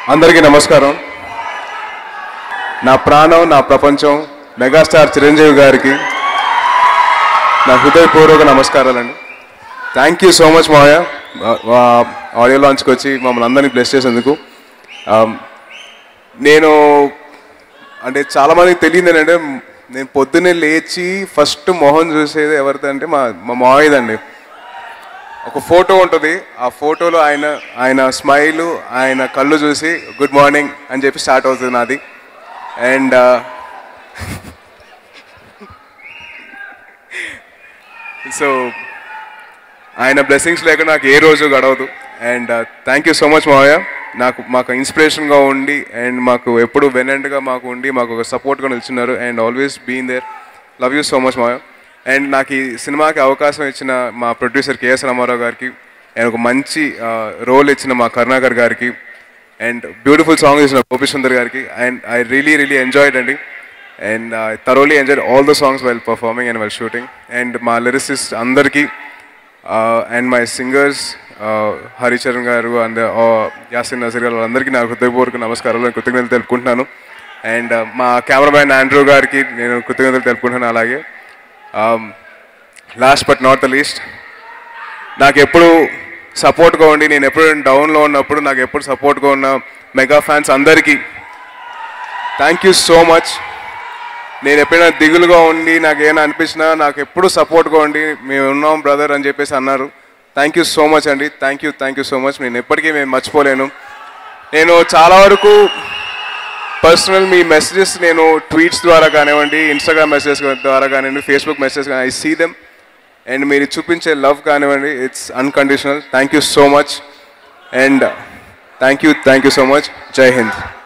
అందరికీ నమస్కారం నా ప్రాణం నా ప్రపంచం మెగాస్టార్ చిరంజీవి గారికి నా హృదయపూర్వక నమస్కారాలండి థ్యాంక్ యూ సో మచ్ మావయ్య ఆడియో లాంచ్కి వచ్చి మమ్మల్ని అందరినీ బ్లెస్ చేసేందుకు Um, నేను అంటే చాలామందికి తెలియదు ఏంటంటే నేను పొద్దున్నే లేచి ఫస్ట్ మొహం చూసేది ఎవరిది అంటే మా మా మావయ్యదండి ఒక ఫోటో ఉంటుంది ఆ ఫోటోలో ఆయన ఆయన స్మైల్ ఆయన కళ్ళు చూసి గుడ్ మార్నింగ్ అని చెప్పి స్టార్ట్ అవుతుంది నాది అండ్ సో ఆయన బ్లెస్సింగ్స్ లేక నాకు ఏ రోజు గడవదు and thank you so much మావయ్య నాకు మాకు ఇన్స్పిరేషన్గా ఉండి అండ్ మాకు ఎప్పుడు వెనెంట్గా మాకు ఉండి మాకు ఒక సపోర్ట్గా నిల్చున్నారు and always been there love you so much మావయ్య అండ్ నాకు ఈ సినిమాకి అవకాశం ఇచ్చిన మా ప్రొడ్యూసర్ కేఎస్ రామారావు గారికి అండ్ ఒక మంచి రోల్ ఇచ్చిన మా కరుణాకర్ గారికి అండ్ బ్యూటిఫుల్ సాంగ్ ఇచ్చిన గోపి సుందర్ గారికి and I really really enjoyed అండి and I thoroughly enjoyed all the songs well performing and well shooting and మా లిరిసిస్ట్ అందరికీ అండ్ మై సింగర్స్ హరిచరణ్ గారు అండ్ యాసిన్ నజీర్ గారు అందరికీ నా హృదయపూర్వక నమస్కారాలు నేను కృతజ్ఞతలు తెలుపుకుంటున్నాను అండ్ మా కెమెరామ్యాన్ ఆండ్రూ గారికి నేను కృతజ్ఞతలు తెలుపుకుంటున్నాను అలాగే last but not the least నాకు ఎప్పుడు సపోర్ట్గా ఉండి నేను ఎప్పుడు డౌన్లో ఉన్నప్పుడు నాకు ఎప్పుడు సపోర్ట్గా ఉన్న మెగా ఫ్యాన్స్ అందరికీ థ్యాంక్ యూ సో మచ్ నేను ఎప్పుడైనా దిగులుగా ఉండి నాకు ఏమైనా అనిపించినా నాకు ఎప్పుడు సపోర్ట్గా ఉండి మేము ఉన్నాం బ్రదర్ అని చెప్పేసి అన్నారు థ్యాంక్ యూ సో మచ్ అండి thank you thank you so much నేను ఎప్పటికీ మేము మర్చిపోలేను నేను చాలా వరకు పర్సనల్ మీ మెసేజెస్ నేను ట్వీట్స్ ద్వారా కానివ్వండి ఇన్స్టాగ్రామ్ మెసేజెస్ ద్వారా కానివ్వండి ఫేస్బుక్ మెసేజ్ కానీ ఐ సీ దెమ్ అండ్ మీరు చూపించే లవ్ కానివ్వండి it's unconditional thank you so much and thank you thank you so much జై హింద్